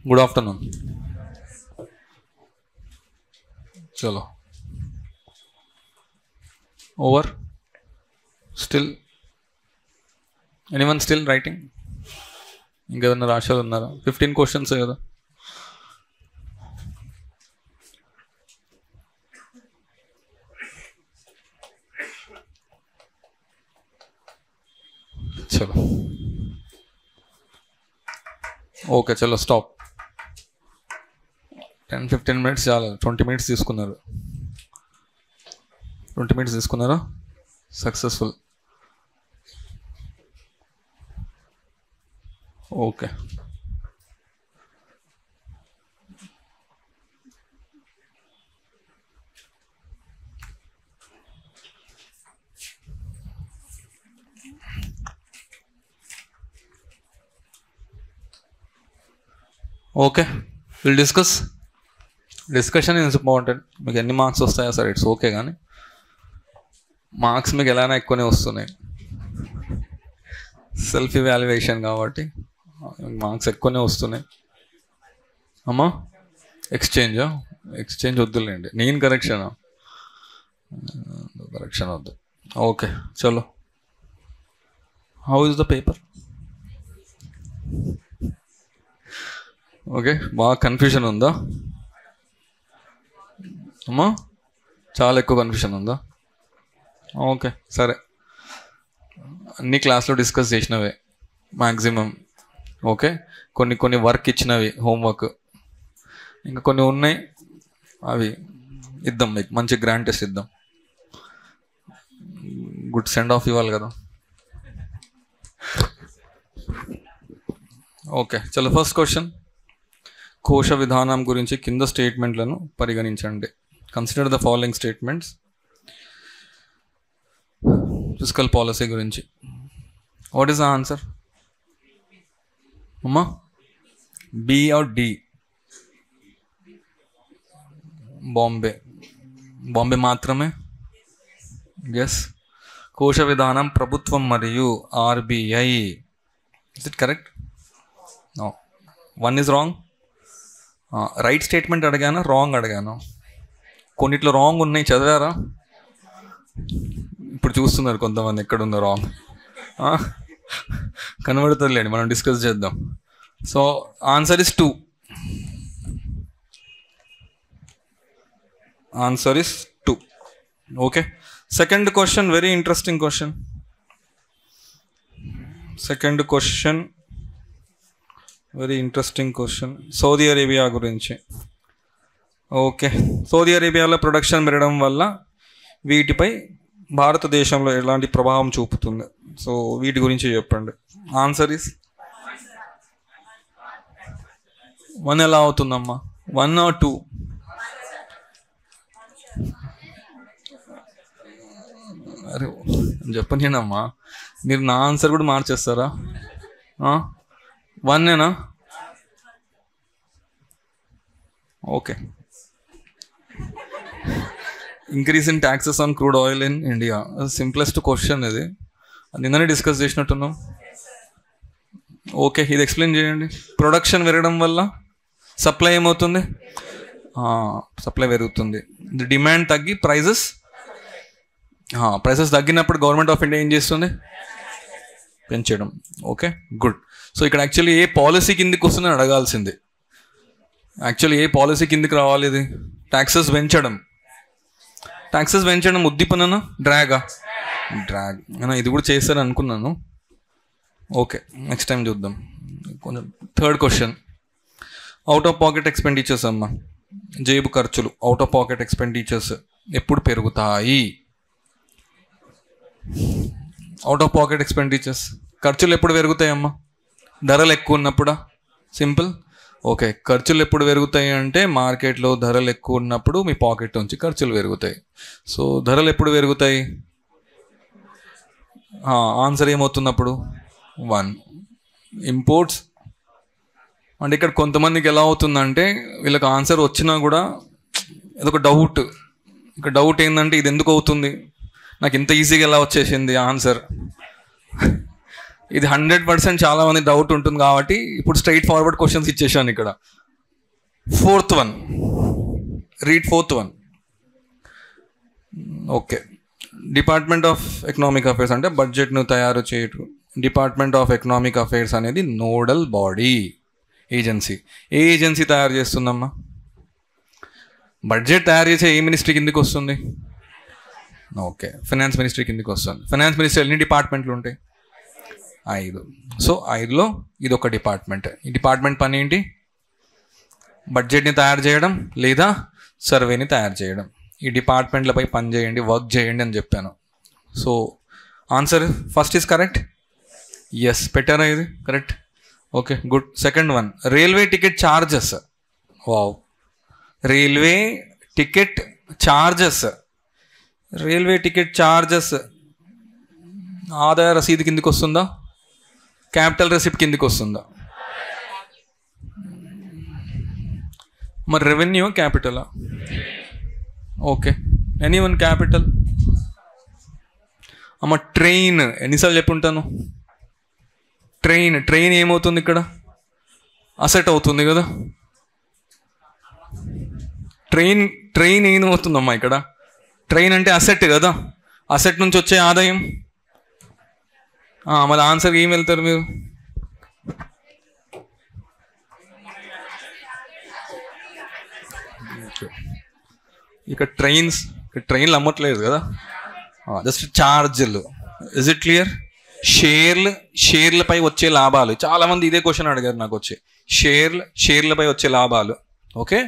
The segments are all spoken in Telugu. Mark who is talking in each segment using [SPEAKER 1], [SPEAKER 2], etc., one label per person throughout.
[SPEAKER 1] गुड आफ्टरनून चलो over still anyone still writing ఇంకేదన్నా రాసేది ఉన్నారా ఫిఫ్టీన్ క్వశ్చన్స్ కదా చలో ఓకే చలో స్టాప్ టెన్ ఫిఫ్టీన్ మినిట్స్ చాలా ట్వంటీ మినిట్స్ తీసుకున్నారు ట్వంటీ మినిట్స్ తీసుకున్నారా successful okay okay will discuss discussion is important మీకు ఎన్ని మార్క్స్ వస్తాయో సరే ఇట్స్ ఓకే కానీ మార్క్స్ మీకు ఎలానే ఎక్కువనే వస్తున్నాయి సెల్ఫ్ ఇవాల్యుయేషన్ కాబట్టి మార్క్స్ ఎక్కువనే వస్తున్నాయి అమ్మా ఎక్స్చేంజా ఎక్స్చేంజ్ వద్దులేండి నేను కరెక్షన్ కరెక్షన్ వద్దు ఓకే చలో how is the paper okay బాగా కన్ఫ్యూజన్ ఉందా అమ్మా చాలా ఎక్కువ కన్ఫ్యూజన్ ఉందా ఓకే సరే అన్ని క్లాస్లో డిస్కస్ చేసినవే మ్యాక్సిమం ఓకే కొన్ని కొన్ని వర్క్ ఇచ్చినవి హోంవర్క్ ఇంకా కొన్ని ఉన్నాయి అవి ఇద్దాం మీకు మంచి గ్రాండ్ టెస్ట్ ఇద్దాం గుడ్ సెండ్ ఆఫ్ ఇవ్వాలి కదా ఓకే చలో ఫస్ట్ క్వశ్చన్ కోశ విధానం గురించి కింద స్టేట్మెంట్లను పరిగణించండి consider the following statements fiscal policy గురించి వాట్ ఈస్ ద ఆన్సర్ అమ్మా B R D Bombay Bombay మాత్రమే ఎస్ కోశ విధానం ప్రభుత్వం మరియు RBI is it correct one is wrong right statement అడిగాను రాంగ్ అడిగాను కొన్నిట్లో రాంగ్ ఉన్నాయి చదివారా ఇప్పుడు చూస్తున్నారు కొంతమంది ఎక్కడ ఉందో రాంగ్ కనబడుతుందిలేండి మనం డిస్కస్ చేద్దాం so answer is two answer is two okay second question very interesting question second question very interesting question Saudi Arabia గురించి ఓకే సౌదీ అరేబియాలో ప్రొడక్షన్ పెరగడం వల్ల వీటిపై భారతదేశంలో ఎలాంటి ప్రభావం చూపుతుంది సో వీటి గురించి చెప్పండి ఆన్సర్ ఇస్ వన్ ఎలా అవుతుందమ్మా వన్ ఆర్ టూ అరే చెప్పనేనమ్మా మీరు నా ఆన్సర్ కూడా మార్చేస్తారా వన్నేనా okay increase in taxes on crude oil in India simplest question ఇది నిన్ననే డిస్కస్ చేసినట్టున్నాం ఓకే ఇది ఎక్స్ప్లెయిన్ చేయండి ప్రొడక్షన్ పెరగడం వల్ల సప్లై ఏమవుతుంది సప్లై పెరుగుతుంది డిమాండ్ తగ్గి ప్రైజెస్ ప్రైసెస్ తగ్గినప్పుడు గవర్నమెంట్ ఆఫ్ ఇండియా ఏం చేస్తుంది పెంచడం ఓకే గుడ్ సో ఇక్కడ యాక్చువల్లీ ఏ పాలసీ కిందకి వస్తుందని అడగాల్సింది యాక్చువల్లీ ఏ పాలసీ కిందకి రావాలి ఇది ట్యాక్సెస్ పెంచడం ట్యాక్సెస్ పెంచడం ఉద్దీపన డ్రాగా డ్రాగ్ అయినా ఇది కూడా చేస్తారని అనుకున్నాను ఓకే నెక్స్ట్ టైం చూద్దాం కొంచెం third question out of pocket expenditures అమ్మా జేబు ఖర్చులు అవుట్ ఆఫ్ పాకెట్ ఎక్స్పెండిచర్స్ ఎప్పుడు పెరుగుతాయి అవుట్ ఆఫ్ పాకెట్ ఎక్స్పెండిచర్స్ ఖర్చులు ఎప్పుడు పెరుగుతాయమ్మా ధరలు ఎక్కువ ఉన్నప్పుడా సింపుల్ ఓకే ఖర్చులు ఎప్పుడు పెరుగుతాయి అంటే మార్కెట్లో ధరలు ఎక్కువ ఉన్నప్పుడు మీ పాకెట్ నుంచి ఖర్చులు పెరుగుతాయి సో ధరలు ఎప్పుడు పెరుగుతాయి ఆన్సర్ ఏమవుతున్నప్పుడు వన్ ఇంపోర్ట్స్ అంటే ఇక్కడ కొంతమందికి ఎలా అవుతుందంటే వీళ్ళకి ఆన్సర్ వచ్చినా కూడా ఇదొక డౌట్ ఇక డౌట్ ఏంటంటే ఇది ఎందుకు అవుతుంది నాకు ఇంత ఈజీగా ఎలా వచ్చేసింది ఆన్సర్ ఇది హండ్రెడ్ పర్సెంట్ చాలా మంది డౌట్ ఉంటుంది కాబట్టి ఇప్పుడు స్ట్రైట్ ఫార్వర్డ్ క్వశ్చన్స్ ఇచ్చేసాను ఇక్కడ fourth one read fourth one okay department of economic affairs అంటే బడ్జెట్ను తయారు చేయటం డిపార్ట్మెంట్ ఆఫ్ ఎకనామిక్ అఫైర్స్ అనేది నోడల్ బాడీ ఏజెన్సీ ఏ ఏజెన్సీ తయారు చేస్తుందమ్మా బడ్జెట్ తయారు చేసే ఏ మినిస్ట్రీ కిందకి వస్తుంది ఓకే ఫైనాన్స్ మినిస్ట్రీ కిందకి వస్తుంది ఫైనాన్స్ మినిస్ట్రీ ఎన్ని డిపార్ట్మెంట్లు ఉంటాయి ఐదు సో ఐదులో ఇది ఒక డిపార్ట్మెంట్ ఈ డిపార్ట్మెంట్ పని ఏంటి బడ్జెట్ని తయారు చేయడం లేదా సర్వేని తయారు చేయడం ఈ డిపార్ట్మెంట్లపై పని చేయండి వర్క్ చేయండి అని చెప్పాను so answer first is correct yes పెట్టారా ఇది correct okay good second one railway ticket charges wow railway ticket charges railway ticket charges ఆదాయ రసీదు కిందికి వస్తుందా క్యాపిటల్ రెసిప్ట్ కిందికి వస్తుందా మరి రెవెన్యూ క్యాపిటలా ఓకే ఎనీ వన్ క్యాపిటల్ అమ్మ ట్రైన్ ఎన్నిసార్లు చెప్పుంటాను ట్రైన్ ట్రైన్ ఏమవుతుంది ఇక్కడ అసెట్ అవుతుంది కదా ట్రైన్ ట్రైన్ ఏమవుతుందమ్మా ఇక్కడ ట్రైన్ అంటే అసెట్ కదా అసెట్ నుంచి వచ్చే ఆదాయం ఆ, మళ్ళీ ఆన్సర్ ఏం వెళ్తారు మీరు ఇక ట్రైన్స్ ఇక్కడ ట్రైన్లు అమ్మట్లేదు కదా జస్ట్ ఛార్జీలు ఇస్ ఇట్ క్లియర్ షేర్లు షేర్లపై వచ్చే లాభాలు చాలా మంది ఇదే క్వశ్చన్ అడిగారు నాకు వచ్చి షేర్లు షేర్లపై వచ్చే లాభాలు ఓకే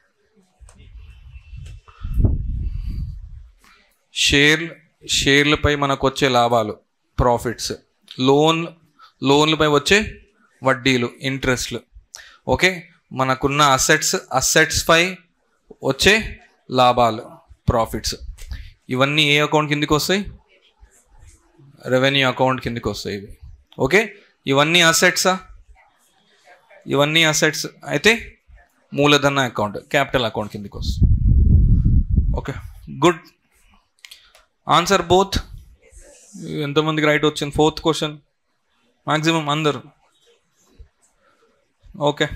[SPEAKER 1] షేర్లు షేర్లపై మనకు వచ్చే లాభాలు ప్రాఫిట్స్ లోన్ లోన్లపై వచ్చే వడ్డీలు ఇంట్రెస్ట్లు ఓకే మనకున్న అసెట్స్ అసెట్స్ పై వచ్చే లాభాలు ప్రాఫిట్స్ ఇవన్నీ ఏ అకౌంట్ కిందకి వస్తాయి రెవెన్యూ అకౌంట్ కిందకి వస్తాయి ఇవి ఓకే ఇవన్నీ అసెట్సా ఇవన్నీ అసెట్స్ అయితే మూలధన అకౌంట్ క్యాపిటల్ అకౌంట్ కిందకి వస్తుంది ఓకే గుడ్ ఆన్సర్ బోత్ ఎంతమందికి రైట్ వచ్చింది ఫోర్త్ క్వశ్చన్ మ్యాక్సిమం అందరు okay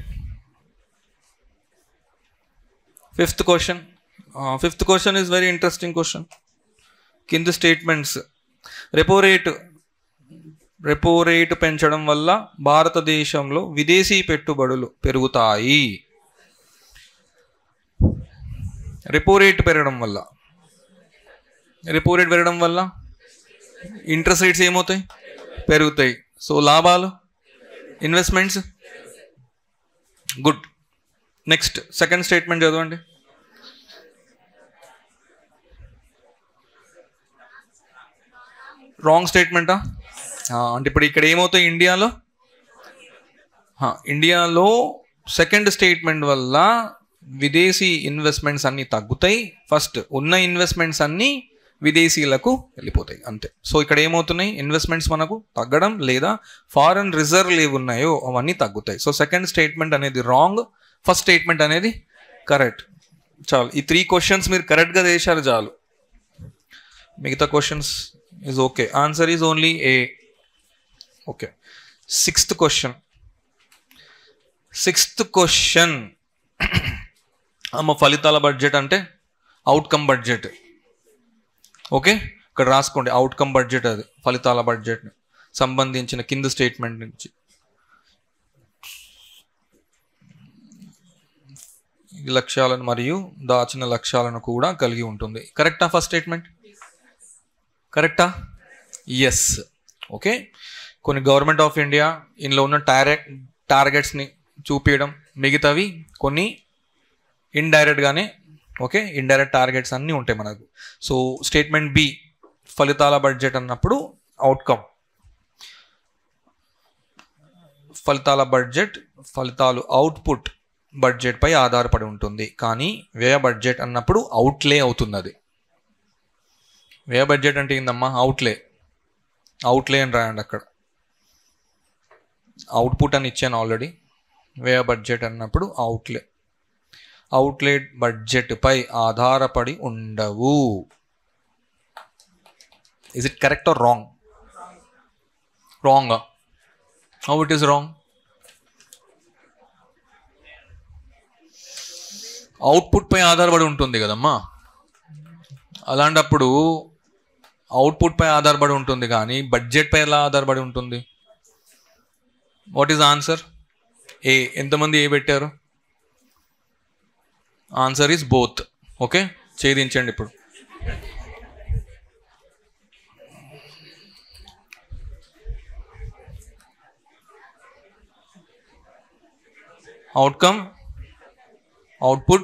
[SPEAKER 1] fifth question fifth question is very interesting question కింద statements repo rate repo rate పెంచడం వల్ల భారతదేశంలో విదేశీ పెట్టుబడులు పెరుగుతాయి రెపో రేటు పెరగడం వల్ల రెపో రేట్ పెరగడం వల్ల ఇంట్రెస్ట్ రేట్స్ ఏమవుతాయి పెరుగుతాయి సో లాభాలు investments good next second statement చదవండి రాంగ్ స్టేట్మెంటా అంటే ఇప్పుడు ఇక్కడ ఏమవుతాయి ఇండియాలో ఆ, ఇండియాలో సెకండ్ స్టేట్మెంట్ వల్ల విదేశీ ఇన్వెస్ట్మెంట్స్ అన్నీ తగ్గుతాయి ఫస్ట్ ఉన్న ఇన్వెస్ట్మెంట్స్ అన్నీ విదేశీలకు వెళ్ళిపోతాయి అంతే సో ఇక్కడ ఏమవుతున్నాయి ఇన్వెస్ట్మెంట్స్ మనకు తగ్గడం లేదా ఫారెన్ రిజర్వ్ ఏవి ఉన్నాయో అవన్నీ తగ్గుతాయి సో సెకండ్ స్టేట్మెంట్ అనేది రాంగ్ ఫస్ట్ స్టేట్మెంట్ అనేది కరెక్ట్ చాలు ఈ త్రీ క్వశ్చన్స్ మీరు కరెక్ట్గా చేశారు చాలు మిగతా questions is okay answer is only A okay sixth question sixth question అమ్మ ఫలితాల బడ్జెట్ అంటే అవుట్కమ్ బడ్జెట్ ఓకే ఇక్కడ రాసుకోండి అవుట్కమ్ బడ్జెట్ అది ఫలితాల బడ్జెట్ సంబంధించిన కింద స్టేట్మెంట్ నుంచి ఈ లక్ష్యాలను మరియు దాచిన లక్ష్యాలను కూడా కలిగి ఉంటుంది కరెక్టా ఫస్ట్ స్టేట్మెంట్ కరెక్టా ఎస్ ఓకే కొన్ని గవర్నమెంట్ ఆఫ్ ఇండియా ఇందులో ఉన్న టారెక్ టార్గెట్స్ని చూపించడం మిగతావి కొన్ని ఇండైరెక్ట్గానే ఓకే ఇండైరెక్ట్ టార్గెట్స్ అన్నీ ఉంటాయి మనకు సో స్టేట్మెంట్ బి ఫలితాల బడ్జెట్ అన్నప్పుడు అవుట్కమ్ ఫలితాల బడ్జెట్ ఫలితాలు అవుట్పుట్ బడ్జెట్ పై ఆధారపడి ఉంటుంది కానీ వ్యయ బడ్జెట్ అన్నప్పుడు అవుట్లే అవుతుంది అది వ్యయ బడ్జెట్ అంటే ఏందమ్మా అవుట్లే అవుట్లే అని రాయండి అక్కడ అవుట్పుట్ అని ఇచ్చాను ఆల్రెడీ వ్యయ బడ్జెట్ అన్నప్పుడు అవుట్లే అవుట్లెట్ బడ్జెట్ పై ఆధారపడి ఉండవు is it correct or wrong wrong how it is wrong output పై ఆధారపడి ఉంటుంది కదమ్మా అలాంటప్పుడు అవుట్పుట్ పై ఆధారపడి ఉంటుంది కానీ బడ్జెట్ పై ఎలా ఆధారపడి ఉంటుంది వాట్ ఈస్ ఆన్సర్ ఏ ఎంతమంది ఏ పెట్టారు ఆన్సర్ ఈస్ బోత్ ఓకే ఛేదించండి ఇప్పుడు అవుట్కమ్ అవుట్పుట్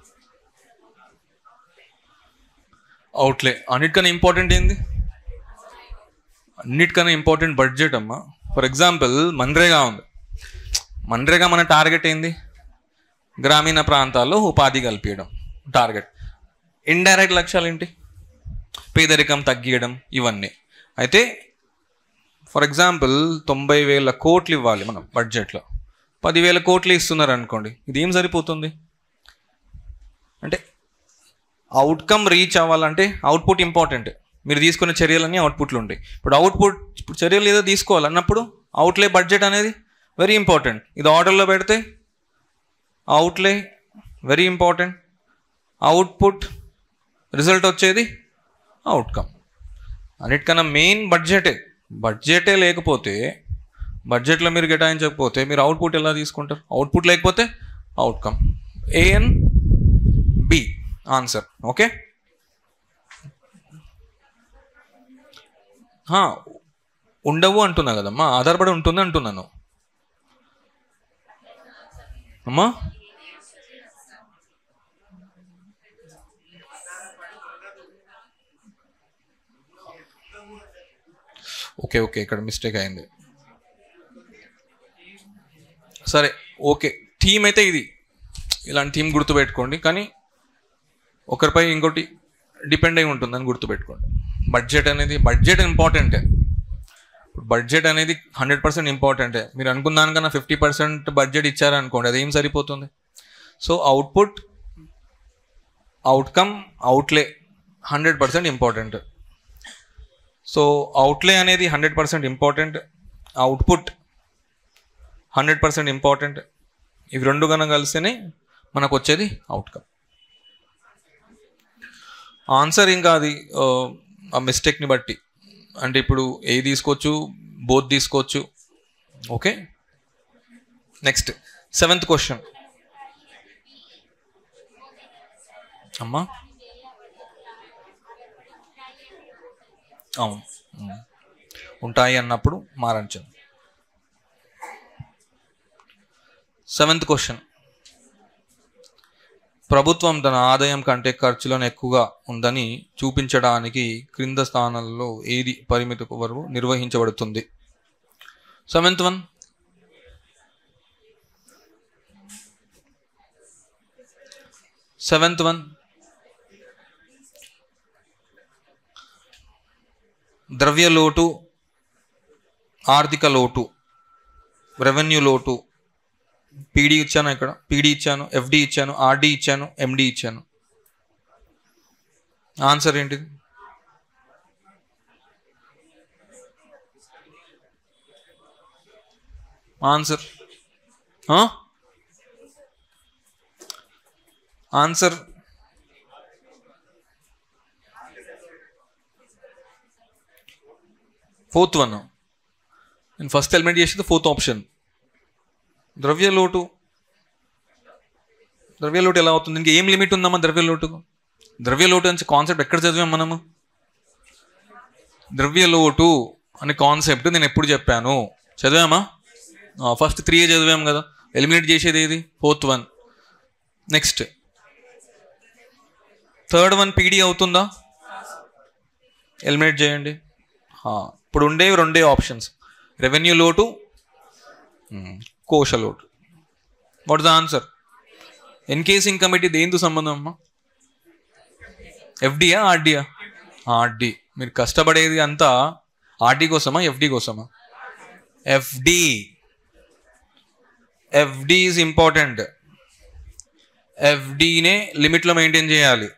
[SPEAKER 1] అవుట్లే అన్నిటికన్నా ఇంపార్టెంట్ ఏంది అన్నిటికన్నా ఇంపార్టెంట్ బడ్జెట్ అమ్మా ఫర్ ఎగ్జాంపుల్ మన్రేగా ఉంది మన్రేగా మన టార్గెట్ ఏంది గ్రామీణ ప్రాంతాల్లో ఉపాధి కల్పించడం టార్గెట్ ఇండైరెక్ట్ లక్ష్యాలు ఏంటి పేదరికం తగ్గియడం ఇవన్నీ అయితే ఫర్ ఎగ్జాంపుల్ తొంభై వేల కోట్లు ఇవ్వాలి మనం బడ్జెట్లో పదివేల కోట్లు ఇస్తున్నారు అనుకోండి ఇది ఏం సరిపోతుంది అంటే అవుట్కమ్ రీచ్ అవ్వాలంటే అవుట్పుట్ ఇంపార్టెంట్ మీరు తీసుకునే చర్యలన్నీ అవుట్పుట్లు ఉంటాయి ఇప్పుడు అవుట్పుట్ ఇప్పుడు చర్యలు ఏదో తీసుకోవాలి అన్నప్పుడు అవుట్లే బడ్జెట్ అనేది వెరీ ఇంపార్టెంట్ ఇది ఆర్డర్లో పెడితే outlay very important output result వచ్చేది అవుట్కమ్ అన్నిటికన్నా మెయిన్ బడ్జెటే బడ్జెటే లేకపోతే బడ్జెట్లో మీరు కేటాయించకపోతే మీరు అవుట్పుట్ ఎలా తీసుకుంటారు అవుట్పుట్ లేకపోతే outcome A and B answer okay ఉండవు అంటున్నా కదమ్మా ఆధారపడి ఉంటుంది అంటున్నాను అమ్మా ఓకే ఓకే ఇక్కడ మిస్టేక్ అయింది సరే ఓకే థీమ్ అయితే ఇది ఇలాంటి థీమ్ గుర్తుపెట్టుకోండి కానీ ఒకరిపై ఇంకోటి డిపెండ్ అయి ఉంటుందని గుర్తుపెట్టుకోండి బడ్జెట్ అనేది బడ్జెట్ ఇంపార్టెంటే బడ్జెట్ అనేది హండ్రెడ్ పర్సెంట్ ఇంపార్టెంటే మీరు అనుకున్న దానికన్నా ఫిఫ్టీ పర్సెంట్ బడ్జెట్ ఇచ్చారనుకోండి అది ఏం సరిపోతుంది so output outcome outlay hundred percent important so outlay అనేది hundred percent important output hundred percent important ఇవి రెండు కనుక కలిస్తేనే మనకు వచ్చేది అవుట్కమ్ ఆన్సర్ ఇంకా అది ఆ, ఆ మిస్టేక్ని బట్టి అంటే ఇప్పుడు ఏ తీసుకోవచ్చు బోత్ తీసుకోవచ్చు ఓకే నెక్స్ట్ సెవెంత్ క్వశ్చన్ అమ్మా అవును ఉమ్. ఉంటాయి అన్నప్పుడు మారంచండి సెవెంత్ క్వశ్చన్ ప్రభుత్వం తన ఆదాయం కంటే ఖర్చులను ఎక్కువగా ఉందని చూపించడానికి క్రింద స్థానాల్లో ఏది పరిమితి వరకు నిర్వహించబడుతుంది సెవెంత్ వన్ సెవెంత్ వన్ ద్రవ్య లోటు ఆర్థిక లోటు రెవెన్యూ లోటు పీడీ ఇచ్చాను ఇక్కడ పీడీ ఇచ్చాను ఎఫ్డి ఇచ్చాను ఆర్డి ఇచ్చాను ఎండి ఇచ్చాను ఆన్సర్ ఏంటిది ఆన్సర్ ఆన్సర్ ఫోర్త్ వన్ నేను ఫస్ట్ ఎలిమెంట్ చేసేది ఫోర్త్ ఆప్షన్ ద్రవ్య లోటు ద్రవ్య లోటు ఎలా అవుతుంది ఇంకా ఏం లిమిట్ ఉందమ్మా ద్రవ్య లోటు ద్రవ్య లోటు అని కాన్సెప్ట్ ఎక్కడ చదివాం మనము ద్రవ్య లోటు అనే కాన్సెప్ట్ నేను ఎప్పుడు చెప్పాను చదివామా ఫస్ట్ త్రీ చదివాం కదా ఎలిమినేట్ చేసేది ఏది fourth one next third one PD అవుతుందా ఎలిమినేట్ చేయండి ఆ, ఇప్పుడు ఉండేవి రెండే ఆప్షన్స్ రెవెన్యూ లోటు మ్మ్. కోశ లోటు వాట్ ద ఆన్సర్ ఎన్కేసింగ్ కమిటీ దేంతో సంబంధం అమ్మా ఎఫ్డియా ఆర్డియా ఆర్డి మీరు కష్టపడేది అంతా ఆర్డి కోసమా ఎఫ్డి కోసమా ఎఫ్డి ఎఫ్డి ఈజ్ ఇంపార్టెంట్ ఎఫ్డినే లిమిట్లో మెయింటైన్ చేయాలి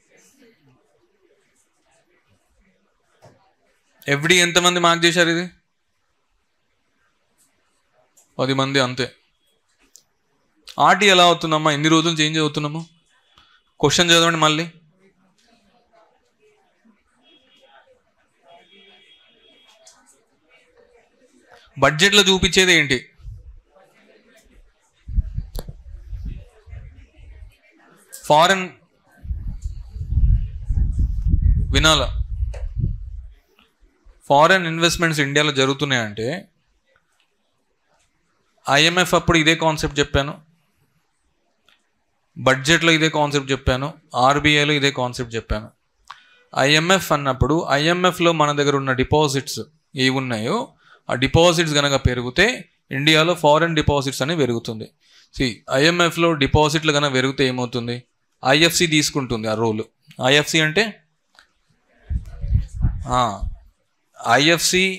[SPEAKER 1] ఎఫ్డి ఎంతమంది మార్క్ చేశారు ఇది పది మంది అంతే ఆర్టీ ఎలా అవుతుందమ్మా ఎన్ని రోజులు చేంజ్ అవుతున్నాము క్వశ్చన్ చదవండి మళ్ళీ బడ్జెట్లో చూపించేది ఏంటి ఫారెన్ వినాలా ఫారెన్ ఇన్వెస్ట్మెంట్స్ ఇండియాలో జరుగుతున్నాయంటే ఐఎంఎఫ్ అప్పుడు ఇదే కాన్సెప్ట్ చెప్పాను బడ్జెట్లో ఇదే కాన్సెప్ట్ చెప్పాను ఆర్బీఐలో ఇదే కాన్సెప్ట్ చెప్పాను ఐఎంఎఫ్ అన్నప్పుడు ఐఎంఎఫ్లో మన దగ్గర ఉన్న డిపాజిట్స్ ఏవి ఉన్నాయో ఆ డిపాజిట్స్ కనుక పెరిగితే ఇండియాలో ఫారెన్ డిపాజిట్స్ అనేవి పెరుగుతుంది సి ఐఎంఎఫ్లో డిపాజిట్లు కనుక పెరిగితే ఏమవుతుంది ఐఎఫ్సి తీసుకుంటుంది ఆ రోలు ఐఎఫ్సి అంటే ఐఎఫ్సి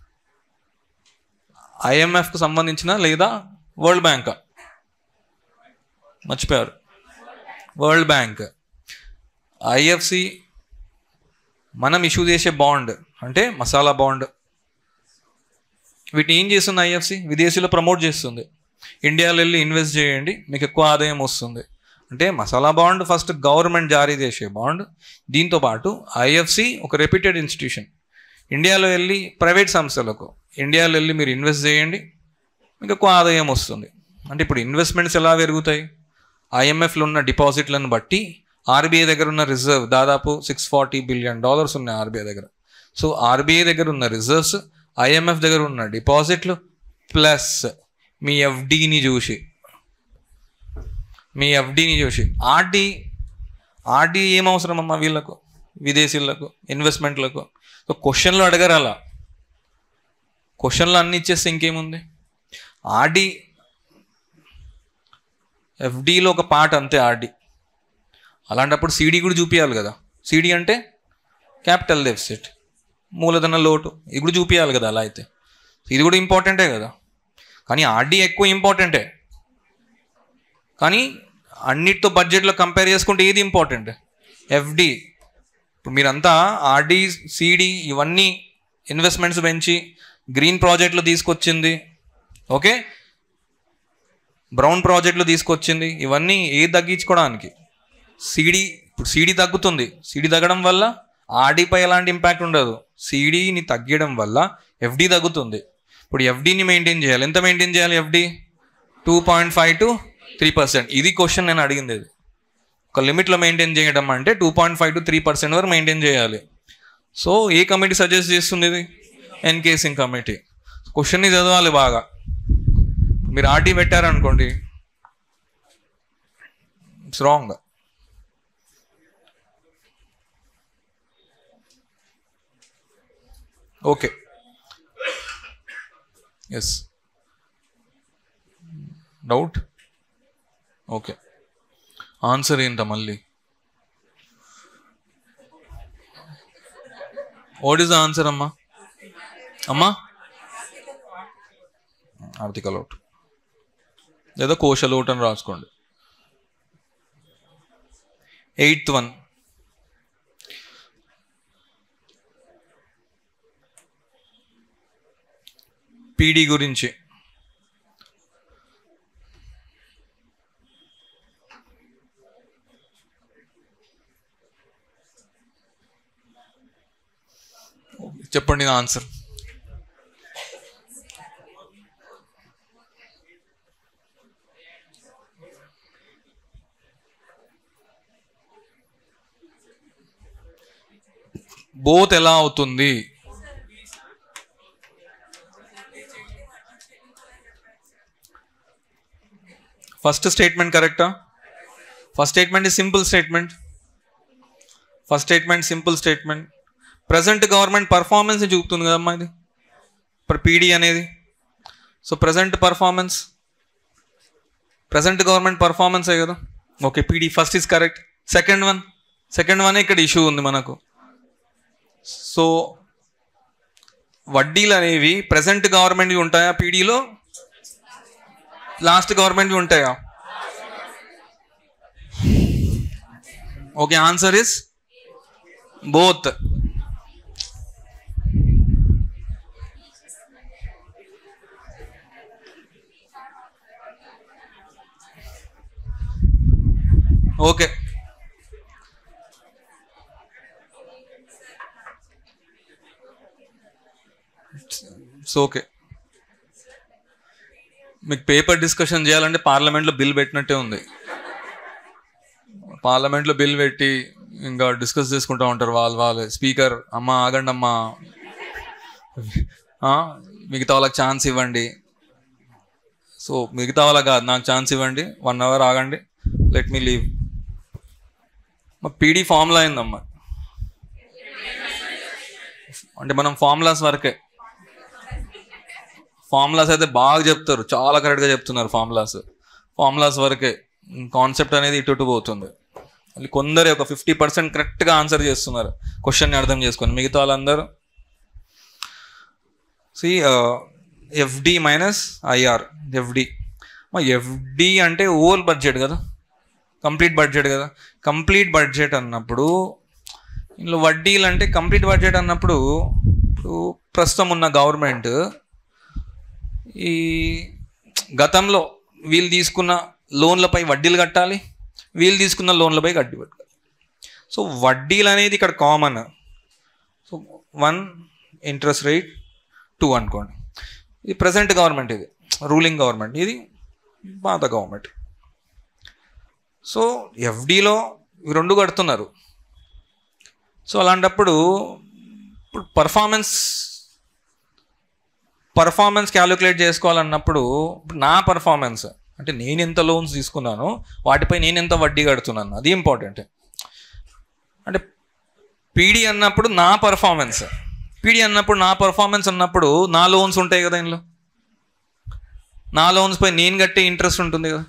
[SPEAKER 1] ఐఎంఎఫ్కి సంబంధించిన లేదా వరల్డ్ బ్యాంక్ మర్చిపోయారు వరల్డ్ బ్యాంక్ ఐఎఫ్సి మనం ఇష్యూ చేసే బాండ్ అంటే మసాలా బాండ్ వీటిని ఏం చేస్తుంది ఐఎఫ్సి విదేశీలో ప్రమోట్ చేస్తుంది ఇండియాలో వెళ్ళి ఇన్వెస్ట్ చేయండి మీకు ఎక్కువ ఆదాయం వస్తుంది అంటే మసాలా బాండ్ ఫస్ట్ గవర్నమెంట్ జారీ చేసే బాండ్ దీంతో పాటు ఐఎఫ్సి ఒక రెప్యూటెడ్ ఇన్స్టిట్యూషన్ ఇండియాలో వెళ్ళి ప్రైవేట్ సంస్థలకు ఇండియాలో వెళ్ళి మీరు ఇన్వెస్ట్ చేయండి మీకు ఎక్కువ ఆదాయం వస్తుంది అంటే ఇప్పుడు ఇన్వెస్ట్మెంట్స్ ఎలా పెరుగుతాయి ఐఎంఎఫ్లో ఉన్న డిపాజిట్లను బట్టి ఆర్బీఐ దగ్గర ఉన్న రిజర్వ్ దాదాపు సిక్స్ ఫార్టీ బిలియన్ డాలర్స్ ఉన్నాయి ఆర్బీఐ దగ్గర సో ఆర్బీఐ దగ్గర ఉన్న రిజర్వ్స్ ఐఎంఎఫ్ దగ్గర ఉన్న డిపాజిట్లు ప్లస్ మీ ఎఫ్డీని చూసి మీ ఎఫ్డీని చూసి ఆర్డీ ఆర్డీ ఏం అవసరం అమ్మా వీళ్ళకు విదేశీయులకు ఇన్వెస్ట్మెంట్లకు సో క్వశ్చన్లు అడగరు అలా క్వశ్చన్లు అన్ని ఇచ్చేస్తే ఇంకేముంది ఆర్డీ ఎఫ్డీలో ఒక పార్ట్ అంతే ఆర్డీ అలాంటప్పుడు సీడీ కూడా చూపించాలి కదా సీడీ అంటే క్యాపిటల్ డెఫిసిట్ మూలధన లోటు ఇది కూడా చూపించాలి కదా అలా అయితే ఇది కూడా ఇంపార్టెంటే కదా కానీ ఆర్డీ ఎక్కువ ఇంపార్టెంటే కానీ అన్నిటితో బడ్జెట్లో కంపేర్ చేసుకుంటే ఏది ఇంపార్టెంట్ ఎఫ్డి ఇప్పుడు మీరంతా ఆర్డీ సిడి ఇవన్నీ ఇన్వెస్ట్మెంట్స్ పెంచి గ్రీన్ ప్రాజెక్టులు తీసుకొచ్చింది ఓకే బ్రౌన్ ప్రాజెక్టులు తీసుకొచ్చింది ఇవన్నీ ఏ తగ్గించుకోవడానికి సిడి ఇప్పుడు సిడి తగ్గుతుంది సిడి తగ్గడం వల్ల ఆర్డీపై ఎలాంటి ఇంపాక్ట్ ఉండదు సిడిని తగ్గడం వల్ల ఎఫ్డి తగ్గుతుంది ఇప్పుడు ఎఫ్డీని మెయింటైన్ చేయాలి ఎంత మెయింటైన్ చేయాలి FD two point five to three percent ఇది క్వశ్చన్ నేను అడిగింది ఇది ఒక లిమిట్లో మెయింటైన్ చేయడం అంటే two point five to three percent వరకు మెయింటైన్ చేయాలి సో ఏ కమిటీ సజెస్ట్ చేస్తుంది ఇది ఎన్కేసింగ్ కమిటీ క్వశ్చన్ని చదవాలి బాగా మీరు ఆర్డీ పెట్టారనుకోండి it's wrong okay yes doubt okay answer ఏంట మళ్ళీ వాట్ ఈస్ ద ఆన్సర్ అమ్మా అమ్మా ఆర్థిక లోటు లేదా కోశ లోటు అని రాసుకోండి ఎయిత్ వన్ పీడీ గురించి చెప్పండి నా ఆన్సర్ బోత్ ఎలా అవుతుంది ఫస్ట్ స్టేట్మెంట్ కరెక్టా first statement is simple statement first statement simple statement present government performance చూపుతుంది కదమ్మా ఇది ఇప్పుడు పీడీ అనేది so present performance present government పర్ఫార్మెన్సే కదా okay PD first is correct second one second one ఇక్కడ ఇష్యూ ఉంది మనకు సో వడ్డీలు అనేవి ప్రజెంట్ గవర్నమెంట్వి ఉంటాయా పీడీలో లాస్ట్ గవర్నమెంట్వి ఉంటాయా okay answer is both okay it's okay మీకు పేపర్ డిస్కషన్ చేయాలంటే పార్లమెంట్లో బిల్ పెట్టినట్టే ఉంది పార్లమెంట్లో బిల్ పెట్టి ఇంకా డిస్కస్ చేసుకుంటూ ఉంటారు వాళ్ళు వాళ్ళు స్పీకర్ అమ్మ ఆగండి అమ్మా ఆ, మిగతా వాళ్ళకి ఛాన్స్ ఇవ్వండి సో మిగతా వాళ్ళకి కాదు నాకు ఛాన్స్ ఇవ్వండి వన్ అవర్ ఆగండి లెట్ మీ లీవ్ మా పీడీ ఫార్ములా అయిందమ్మా అంటే మనం ఫార్ములాస్ వరకే ఫార్ములాస్ అయితే బాగా చెప్తారు చాలా కరెక్ట్గా చెప్తున్నారు ఫార్ములాస్ ఫార్ములాస్ వరకే కాన్సెప్ట్ అనేది ఇటు ఇటు పోతుంది మళ్ళీ కొందరే ఒక ఫిఫ్టీ పర్సెంట్ కరెక్ట్గా ఆన్సర్ చేస్తున్నారు క్వశ్చన్ని అర్థం చేసుకొని మిగతా వాళ్ళందరూ C FD minus IR FD మా ఎఫ్డి అంటే ఓల్ బడ్జెట్ కదా కంప్లీట్ బడ్జెట్ కదా కంప్లీట్ బడ్జెట్ అన్నప్పుడు ఇందులో వడ్డీలు అంటే కంప్లీట్ బడ్జెట్ అన్నప్పుడు ఇప్పుడు ప్రస్తుతం ఉన్న గవర్నమెంట్ ఈ గతంలో వీళ్ళు తీసుకున్న లోన్లపై వడ్డీలు కట్టాలి వీళ్ళు తీసుకున్న లోన్లపై వడ్డీ కట్టాలి సో వడ్డీలు అనేది ఇక్కడ common so one interest rate two అనుకోండి ఇది ప్రజెంట్ గవర్నమెంట్ ఇది రూలింగ్ గవర్నమెంట్ ఇది పాత గవర్నమెంట్ సో ఎఫ్డీలో ఇవి రెండు కడుతున్నారు సో అలాంటప్పుడు ఇప్పుడు పర్ఫార్మెన్స్ పర్ఫార్మెన్స్ క్యాలిక్యులేట్ చేసుకోవాలన్నప్పుడు ఇప్పుడు నా పర్ఫార్మెన్స్ అంటే నేను ఎంత లోన్స్ తీసుకున్నానో వాటిపై నేను ఎంత వడ్డీ కడుతున్నాను అది ఇంపార్టెంట్ అంటే పీడీ అన్నప్పుడు నా పర్ఫార్మెన్స్ పీడీ అన్నప్పుడు నా పర్ఫార్మెన్స్ అన్నప్పుడు నా లోన్స్ ఉంటాయి కదా ఇందులో నా లోన్స్ పై నేను కట్టే ఇంట్రెస్ట్ ఉంటుంది కదా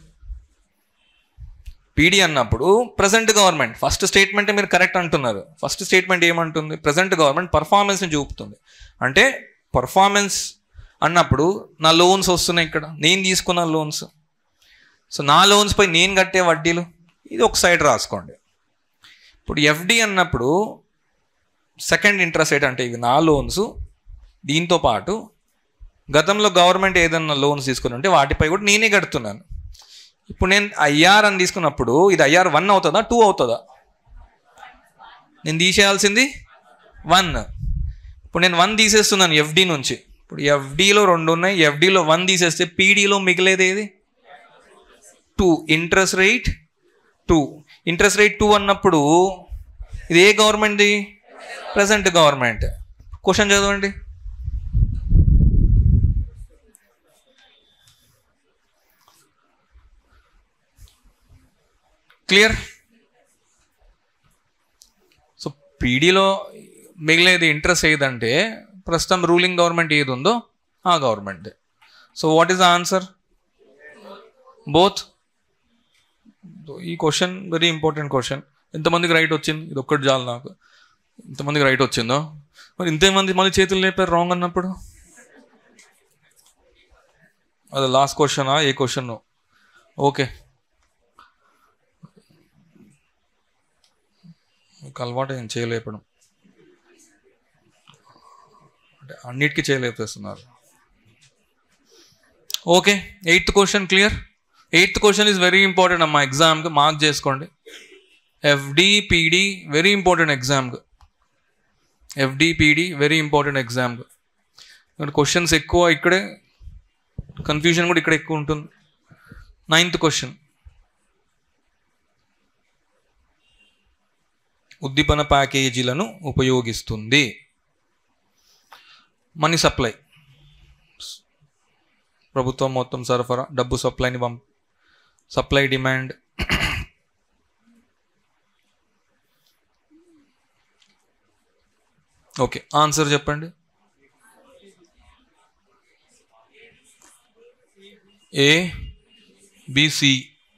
[SPEAKER 1] పీడీ అన్నప్పుడు ప్రజెంట్ గవర్నమెంట్ ఫస్ట్ స్టేట్మెంట్ మీరు కరెక్ట్ అంటున్నారు ఫస్ట్ స్టేట్మెంట్ ఏమంటుంది ప్రజెంట్ గవర్నమెంట్ పర్ఫార్మెన్స్ని చూపుతుంది అంటే పర్ఫార్మెన్స్ అన్నప్పుడు నా లోన్స్ వస్తున్నాయి ఇక్కడ నేను తీసుకున్న లోన్స్ సో నా లోన్స్ పై నేను కట్టే వడ్డీలు ఇది ఒక సైడ్ రాసుకోండి ఇప్పుడు ఎఫ్డి అన్నప్పుడు సెకండ్ ఇంట్రెస్ట్ రేట్ అంటే ఇవి నా లోన్స్ దీంతో పాటు గతంలో గవర్నమెంట్ ఏదన్నా లోన్స్ తీసుకుని ఉంటే వాటిపై కూడా నేనే కడుతున్నాను ఇప్పుడు నేను ఐఆర్ అని తీసుకున్నప్పుడు ఇది ఐఆర్ వన్ అవుతుందా టూ అవుతుందా నేను తీసేయాల్సింది వన్ ఇప్పుడు నేను వన్ తీసేస్తున్నాను ఎఫ్డి నుంచి ఇప్పుడు ఎఫ్డిలో రెండు ఉన్నాయి ఎఫ్డిలో వన్ తీసేస్తే పీడీలో మిగిలేది ఏది to interest rate to interest rate to అన్నప్పుడు ఇది ఏ గవర్నమెంట్ది ప్రజెంట్ గవర్నమెంట్ క్వశ్చన్ చదవండి క్లియర్ సో పీడీలో మిగిలేది ఇంట్రెస్ట్ ఏదంటే ప్రస్తుతం రూలింగ్ గవర్నమెంట్ ఏది ఉందో ఆ government so what is the answer both ఈ క్వశ్చన్ వెరీ ఇంపార్టెంట్ క్వశ్చన్ ఎంతమందికి రైట్ వచ్చింది ఇది ఒక్కటి చాలు నాకు ఇంతమందికి రైట్ వచ్చిందో మరి ఇంతమంది మళ్ళీ చేతులు లేపారు రాంగ్ అన్నప్పుడు అది లాస్ట్ క్వశ్చనా ఏ క్వశ్చన్ ఓకే మీకు అలవాటు ఏం చేయలేపడం అంటే అన్నిటికీ చేయలేపేస్తున్నారు okay eighth question clear eighth question is very important అమ్మా ఎగ్జామ్కి మార్క్ చేసుకోండి ఎఫ్డి పీడి వెరీ ఇంపార్టెంట్ ఎగ్జామ్కి ఎఫ్డి పీడి వెరీ ఇంపార్టెంట్ ఎగ్జామ్కి ఇక్కడ క్వశ్చన్స్ ఎక్కువ ఇక్కడే కన్ఫ్యూజన్ కూడా ఇక్కడ ఎక్కువ ఉంటుంది నైన్త్ క్వశ్చన్ ఉద్దీపన ప్యాకేజీలను ఉపయోగిస్తుంది మనీ సప్లై ప్రభుత్వం మొత్తం సరఫరా డబ్బు సప్లైని pump supply demand okay answer చెప్పండి ఏ బిసి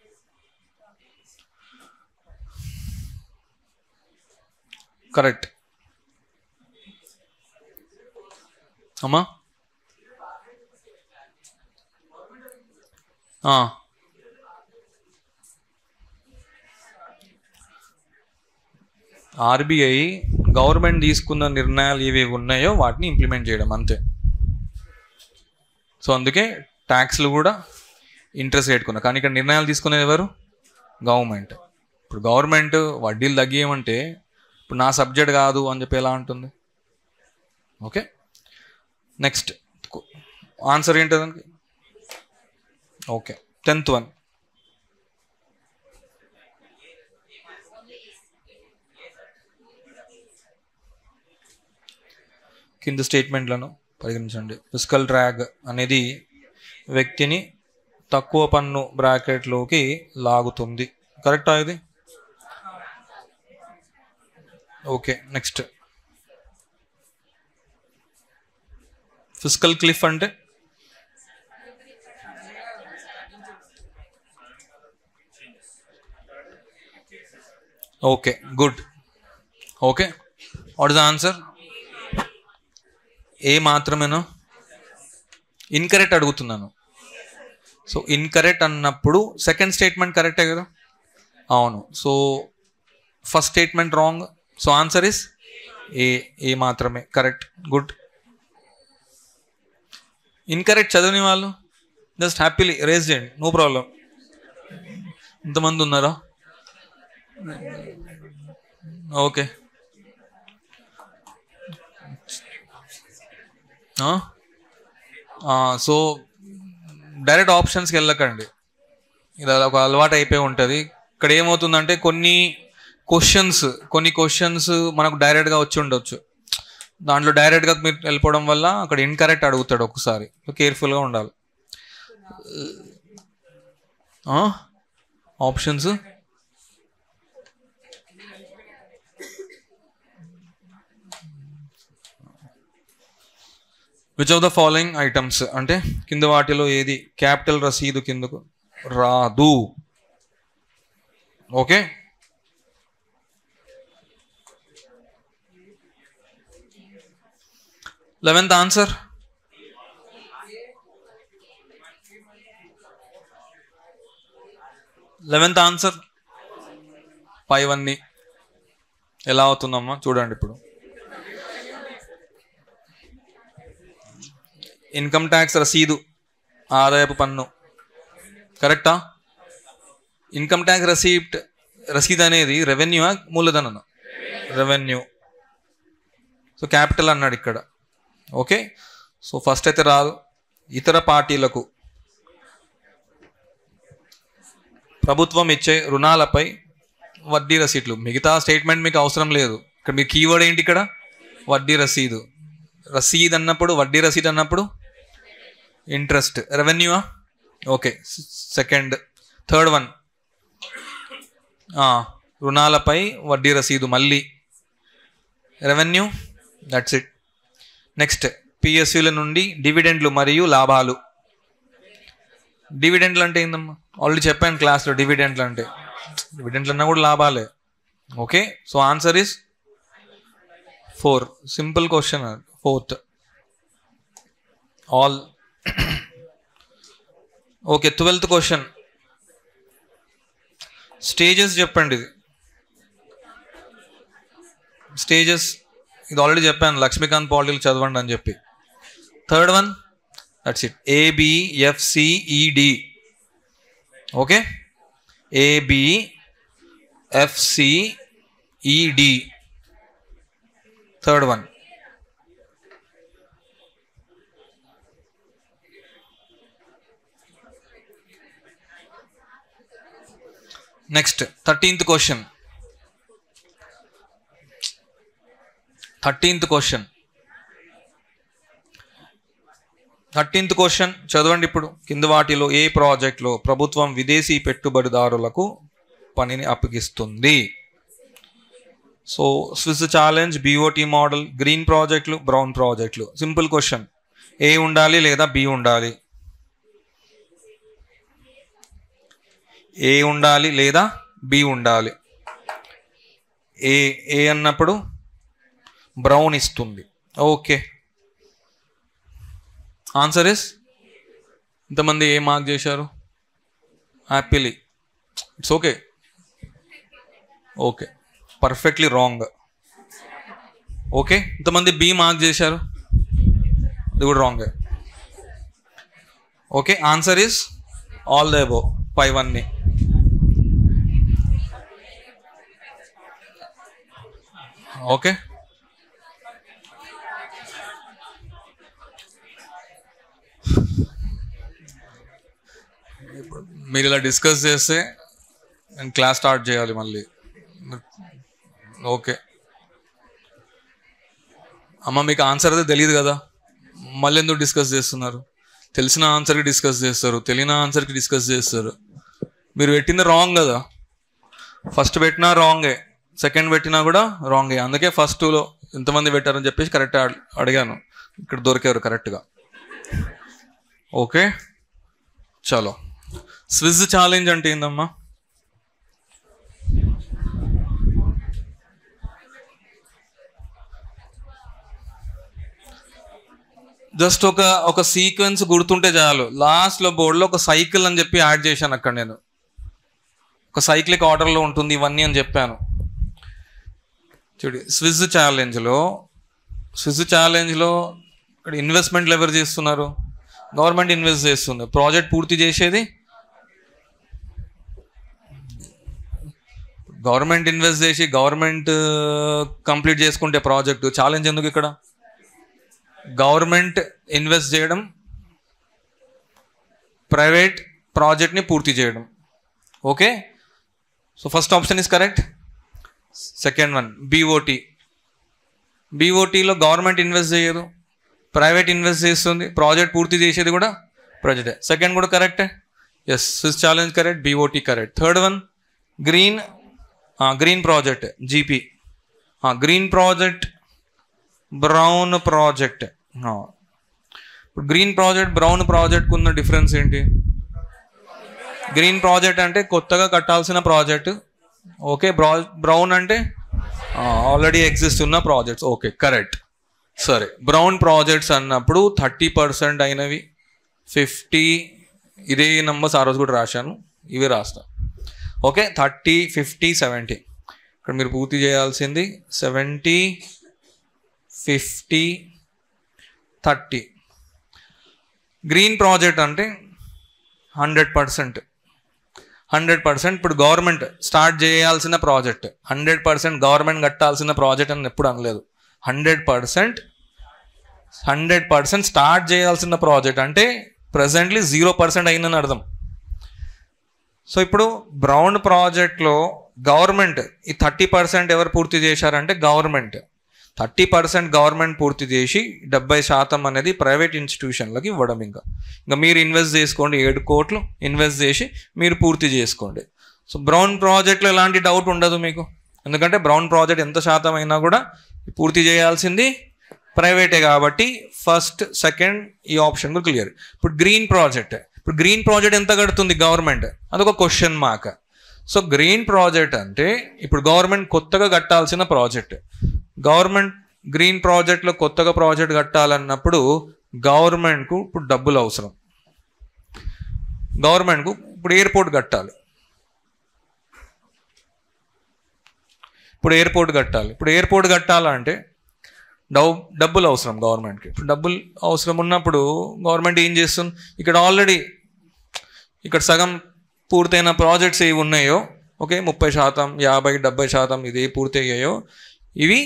[SPEAKER 1] కరెక్ట్ అమ్మా ఆ. ఆర్బీఐ గవర్నమెంట్ తీసుకున్న నిర్ణయాలు ఏవేవి ఉన్నాయో వాటిని ఇంప్లిమెంట్ చేయడం అంతే సో అందుకే ట్యాక్స్లు కూడా ఇంట్రెస్ట్ పెట్టుకున్నారు కానీ ఇక్కడ నిర్ణయాలు తీసుకునేది ఎవరు గవర్నమెంట్ ఇప్పుడు గవర్నమెంట్ వడ్డీలు తగ్గియమంటే ఇప్పుడు నా సబ్జెక్ట్ కాదు అని చెప్పి ఎలా అంటుంది ఓకే నెక్స్ట్ ఆన్సర్ ఏంటి దానికి ఓకే టెన్త్ వన్ కింద స్టేట్మెంట్లను పరిగణించండి ఫిజికల్ డ్రాగ్ అనేది వ్యక్తిని తక్కువ పన్ను బ్రాకెట్లోకి లాగుతుంది కరెక్టా ఇది ఓకే నెక్స్ట్ ఫిజికల్ క్లిఫ్ అంటే okay good okay what is the answer A మాత్రమేనా ఇన్కరెక్ట్ అడుగుతున్నాను సో ఇన్కరెక్ట్ అన్నప్పుడు సెకండ్ స్టేట్మెంట్ కరెక్టే కదా అవును so first statement wrong so answer is A A మాత్రమే కరెక్ట్ గుడ్ ఇన్కరెక్ట్ చదివిన వాళ్ళు జస్ట్ హ్యాపీలీ రేస్ చేయండి నో ప్రాబ్లం ఇంతమంది ఉన్నారా ఓకే సో డైరెక్ట్ ఆప్షన్స్కి వెళ్ళకండి ఇది ఒక అలవాటు అయిపోయి ఉంటుంది ఇక్కడ ఏమవుతుందంటే కొన్ని క్వశ్చన్స్ కొన్ని క్వశ్చన్స్ మనకు డైరెక్ట్గా వచ్చి ఉండొచ్చు దాంట్లో డైరెక్ట్గా మీరు వెళ్ళిపోవడం వల్ల అక్కడ ఇన్కరెక్ట్ అడుగుతాడు ఒకసారి కేర్ఫుల్గా ఉండాలి options which of the following items అంటే కింద వాటిలో ఏది క్యాపిటల్ రసీదు కిందకు రాదు okay eleventh answer eleventh answer five అన్ని ఎలా అవుతుందమ్మా చూడండి ఇప్పుడు ఇన్కమ్ ట్యాక్స్ రసీదు ఆదాయపు పన్ను కరెక్టా ఇన్కమ్ ట్యాక్స్ రసీప్ట్ రసీద్ అనేది రెవెన్యూ మూలధనం రెవెన్యూ సో క్యాపిటల్ అన్నాడు ఇక్కడ ఓకే సో ఫస్ట్ అయితే రాదు ఇతర పార్టీలకు ప్రభుత్వం ఇచ్చే రుణాలపై వడ్డీ రసీట్లు మిగతా స్టేట్మెంట్ మీకు అవసరం లేదు ఇక్కడ మీ కీవర్డ్ ఏంటి ఇక్కడ వడ్డీ రసీదు రసీద్ అన్నప్పుడు వడ్డీ రసీద్ అన్నప్పుడు ఇంట్రెస్ట్ రెవెన్యూవా ఓకే సెకండ్ థర్డ్ వన్ రుణాలపై వడ్డీ రసీదు మళ్ళీ రెవెన్యూ దట్స్ ఇట్ నెక్స్ట్ పిఎస్యుల నుండి డివిడెండ్లు మరియు లాభాలు డివిడెండ్లు అంటే ఏందమ్మా ఆల్రెడీ చెప్పాను క్లాస్లో డివిడెండ్లు అంటే డివిడెండ్లు అన్నా కూడా లాభాలే okay so answer is four simple question fourth all okay twelfth question stages చెప్పండి ఇది స్టేజెస్ ఇది ఆల్రెడీ చెప్పాను లక్ష్మీకాంత్ పాలిటీలు చదవండి అని చెప్పి third one that's it ABFCED okay ABFCED third one next thirteenth question thirteenth question thirteenth question చదవండి ఇప్పుడు కింద వాటిలో ఏ ప్రాజెక్ట్లో ప్రభుత్వం విదేశీ పెట్టుబడిదారులకు పనిని అప్పగిస్తుంది so Swiss challenge BOT model green ప్రాజెక్టులు బ్రౌన్ ప్రాజెక్టులు సింపుల్ క్వశ్చన్ ఏ ఉండాలి లేదా బి ఉండాలి ఏ ఉండాలి లేదా బి ఉండాలి ఏ ఏ అన్నప్పుడు బ్రౌన్ ఇస్తుంది ఓకే ఆన్సర్ ఇస్ ఇంతమంది ఏ మార్క్ చేశారు happily it's okay okay perfectly wrong okay ఇంతమంది బి మార్క్ చేశారు ఇది కూడా wrong okay answer is all the above five అన్ని ఓకే మీరు ఇలా డిస్కస్ చేస్తే నేను క్లాస్ స్టార్ట్ చేయాలి మళ్ళీ ఓకే అమ్మ మీకు ఆన్సర్ అయితే తెలియదు కదా మళ్ళీ ఎందుకు డిస్కస్ చేస్తున్నారు తెలిసిన ఆన్సర్కి డిస్కస్ చేస్తారు తెలియని ఆన్సర్కి డిస్కస్ చేస్తారు మీరు పెట్టింది రాంగ్ కదా ఫస్ట్ పెట్టినా రాంగే సెకండ్ పెట్టినా కూడా రాంగే అందుకే ఫస్ట్లో ఎంతమంది పెట్టారని చెప్పేసి కరెక్ట్ అడిగాను ఇక్కడ దొరికారు కరెక్ట్గా ఓకే చలో స్విజ్ ఛాలెంజ్ అంటే ఏందమ్మా జస్ట్ ఒక ఒక సీక్వెన్స్ గుర్తుంటే చాలు లాస్ట్లో బోర్డులో ఒక సైకిల్ అని చెప్పి యాడ్ చేశాను అక్కడ నేను ఒక సైక్లిక్ ఆర్డర్లో ఉంటుంది ఇవన్నీ అని చెప్పాను చూడు స్విజ్ ఛాలెంజ్లో స్విజ్ ఛాలెంజ్లో ఇక్కడ ఇన్వెస్ట్మెంట్లు ఎవరు చేస్తున్నారు గవర్నమెంట్ ఇన్వెస్ట్ చేస్తుంది ప్రాజెక్ట్ పూర్తి చేసేది గవర్నమెంట్ ఇన్వెస్ట్ చేసి గవర్నమెంట్ కంప్లీట్ చేసుకుంటే ప్రాజెక్ట్ ఛాలెంజ్ ఎందుకు ఇక్కడ గవర్నమెంట్ ఇన్వెస్ట్ చేయడం ప్రైవేట్ ప్రాజెక్ట్ని పూర్తి చేయడం okay so first option is correct second one BOT బీఓటీలో గవర్నమెంట్ ఇన్వెస్ట్ చేయదు ప్రైవేట్ ఇన్వెస్ట్ చేస్తుంది ప్రాజెక్ట్ పూర్తి చేసేది కూడా ప్రాజెక్టే సెకండ్ కూడా కరెక్టే yes Swiss challenge correct BOT correct third one green green project GP green project brown project ఇప్పుడు గ్రీన్ ప్రాజెక్ట్ బ్రౌన్ ప్రాజెక్ట్కి ఉన్న డిఫరెన్స్ ఏంటి గ్రీన్ ప్రాజెక్ట్ అంటే కొత్తగా కట్టాల్సిన ప్రాజెక్ట్ ఓకే బ్రౌ బ్రౌన్ అంటే ఆల్రెడీ ఎగ్జిస్ట్ ఉన్న ప్రాజెక్ట్స్ ఓకే కరెక్ట్ సరే బ్రౌన్ ప్రాజెక్ట్స్ అన్నప్పుడు థర్టీ పర్సెంట్ అయినవి ఫిఫ్టీ ఇదే నంబర్స్ ఆ రోజు కూడా రాశాను ఇవి రాస్తా ఓకే థర్టీ ఫిఫ్టీ సెవెంటీ ఇక్కడ మీరు పూర్తి చేయాల్సింది seventy fifty thirty green project అంటే హండ్రెడ్ పర్సెంట్ హండ్రెడ్ పర్సెంట్ ఇప్పుడు గవర్నమెంట్ స్టార్ట్ చేయాల్సిన ప్రాజెక్ట్ హండ్రెడ్ పర్సెంట్ గవర్నమెంట్ కట్టాల్సిన ప్రాజెక్ట్ అని ఎప్పుడు అనలేదు hundred percent hundred percent start చేయాల్సిన ప్రాజెక్ట్ అంటే ప్రజెంట్లీ జీరో పర్సెంట్ అయిందని అర్థం సో ఇప్పుడు బ్రౌన్ ప్రాజెక్ట్లో గవర్నమెంట్ ఈ థర్టీ పర్సెంట్ ఎవరు పూర్తి చేశారంటే గవర్నమెంట్ థర్టీ పర్సెంట్ గవర్నమెంట్ పూర్తి చేసి డెబ్బై శాతం అనేది ప్రైవేట్ ఇన్స్టిట్యూషన్లకి ఇవ్వడం ఇంకా ఇంకా మీరు ఇన్వెస్ట్ చేసుకోండి ఏడు కోట్లు ఇన్వెస్ట్ చేసి మీరు పూర్తి చేసుకోండి సో బ్రౌన్ ప్రాజెక్ట్లో ఎలాంటి డౌట్ ఉండదు మీకు ఎందుకంటే బ్రౌన్ ప్రాజెక్ట్ ఎంత శాతం అయినా కూడా పూర్తి చేయాల్సింది ప్రైవేటే కాబట్టి ఫస్ట్ సెకండ్ ఈ ఆప్షన్ కూడా క్లియర్ ఇప్పుడు గ్రీన్ ప్రాజెక్ట్ ఇప్పుడు గ్రీన్ ప్రాజెక్ట్ ఎంత కడుతుంది గవర్నమెంట్ అదొక question mark so green project అంటే ఇప్పుడు గవర్నమెంట్ కొత్తగా కట్టాల్సిన ప్రాజెక్ట్ గవర్నమెంట్ గ్రీన్ ప్రాజెక్ట్లో కొత్తగా ప్రాజెక్ట్ కట్టాలన్నప్పుడు గవర్నమెంట్కు ఇప్పుడు డబ్బులు అవసరం గవర్నమెంట్కు ఇప్పుడు ఎయిర్పోర్ట్ కట్టాలి ఇప్పుడు ఎయిర్పోర్ట్ కట్టాలి ఇప్పుడు ఎయిర్పోర్ట్ కట్టాలంటే డబ్బు డబ్బులు అవసరం గవర్నమెంట్కి ఇప్పుడు డబ్బులు అవసరం ఉన్నప్పుడు గవర్నమెంట్ ఏం చేస్తుంది ఇక్కడ ఆల్రెడీ ఇక్కడ సగం పూర్తయిన ప్రాజెక్ట్స్ ఏవి ఉన్నాయో ఓకే ముప్పై శాతం యాభై డెబ్బై శాతం ఇది ఏ పూర్తి అయ్యాయో ఇవి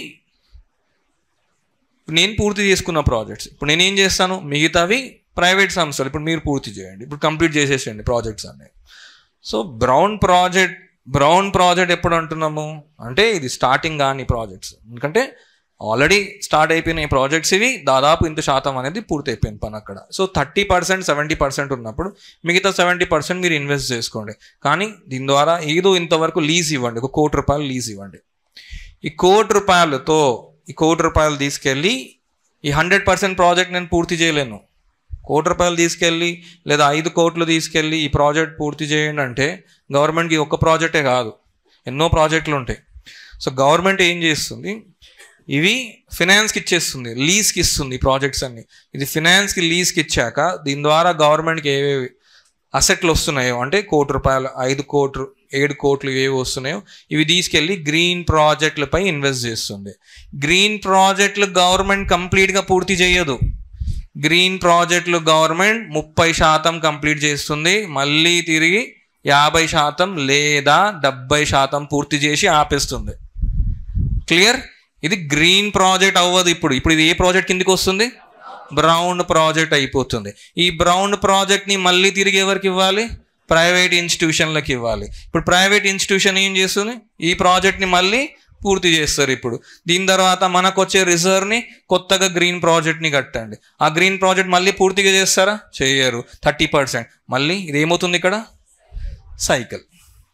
[SPEAKER 1] నేను పూర్తి చేసుకున్న ప్రాజెక్ట్స్ ఇప్పుడు నేను ఏం చేస్తాను మిగతావి ప్రైవేట్ సంస్థలు ఇప్పుడు మీరు పూర్తి చేయండి ఇప్పుడు కంప్లీట్ చేసేసేయండి ప్రాజెక్ట్స్ అన్నీ so brown project brown project ఎప్పుడు అంటున్నాము అంటే ఇది స్టార్టింగ్ కాని ప్రాజెక్ట్స్ ఎందుకంటే ఆల్రెడీ స్టార్ట్ అయిపోయిన ఈ ప్రాజెక్ట్స్ ఇవి దాదాపు ఇంత శాతం అనేది పూర్తి అయిపోయింది పని అక్కడ so thirty percent seventy percent ఉన్నప్పుడు మిగతా సెవెంటీ పర్సెంట్ మీరు ఇన్వెస్ట్ చేసుకోండి కానీ దీని ద్వారా ఏదో ఇంతవరకు లీజ్ ఇవ్వండి ఒక కోటి రూపాయలు లీజ్ ఇవ్వండి ఈ కోటి రూపాయలతో ఈ కోటి రూపాయలు తీసుకెళ్ళి ఈ హండ్రెడ్ పర్సెంట్ ప్రాజెక్ట్ నేను పూర్తి చేయలేను కోటి రూపాయలు తీసుకెళ్ళి లేదా ఐదు కోట్లు తీసుకెళ్ళి ఈ ప్రాజెక్ట్ పూర్తి చేయండి అంటే గవర్నమెంట్కి ఒక్క ప్రాజెక్టే కాదు ఎన్నో ప్రాజెక్టులు ఉంటాయి సో గవర్నమెంట్ ఏం చేస్తుంది ఇవి ఫినాన్స్కి ఇచ్చేస్తుంది లీజ్కి ఇస్తుంది ఈ ప్రాజెక్ట్స్ అన్ని ఇది ఫినాన్స్కి లీజ్కి ఇచ్చాక దీని ద్వారా గవర్నమెంట్కి ఏవేవి అసెట్లు వస్తున్నాయో అంటే కోటి రూపాయలు ఐదు కోట్లు ఏడు కోట్లు ఏవి వస్తున్నాయో ఇవి తీసుకెళ్ళి గ్రీన్ ప్రాజెక్టులపై ఇన్వెస్ట్ చేస్తుంది గ్రీన్ ప్రాజెక్టులు గవర్నమెంట్ కంప్లీట్గా పూర్తి చేయదు గ్రీన్ ప్రాజెక్టులు గవర్నమెంట్ ముప్పై శాతం కంప్లీట్ చేస్తుంది మళ్ళీ తిరిగి యాభై శాతం లేదా డెబ్బై శాతం పూర్తి చేసి ఆపేస్తుంది క్లియర్ ఇది గ్రీన్ ప్రాజెక్ట్ అవ్వదు ఇప్పుడు ఇప్పుడు ఇది ఏ ప్రాజెక్ట్ కిందకి వస్తుంది బ్రౌన్ ప్రాజెక్ట్ అయిపోతుంది ఈ బ్రౌన్ ప్రాజెక్ట్ని మళ్ళీ తిరిగి ఎవరికి ఇవ్వాలి ప్రైవేట్ ఇన్స్టిట్యూషన్లకు ఇవ్వాలి ఇప్పుడు ప్రైవేట్ ఇన్స్టిట్యూషన్ ఏం చేస్తుంది ఈ ప్రాజెక్ట్ని మళ్ళీ పూర్తి చేస్తారు ఇప్పుడు దీని తర్వాత మనకు వచ్చే రిజర్వ్ని కొత్తగా గ్రీన్ ప్రాజెక్ట్ని కట్టండి ఆ గ్రీన్ ప్రాజెక్ట్ మళ్ళీ పూర్తిగా చేస్తారా చేయరు థర్టీ పర్సెంట్ మళ్ళీ ఇది ఏమవుతుంది ఇక్కడ సైకిల్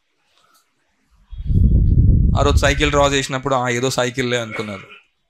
[SPEAKER 1] ఆ రోజు సైకిల్ డ్రా చేసినప్పుడు ఆ ఏదో సైకిల్లే అనుకున్నారు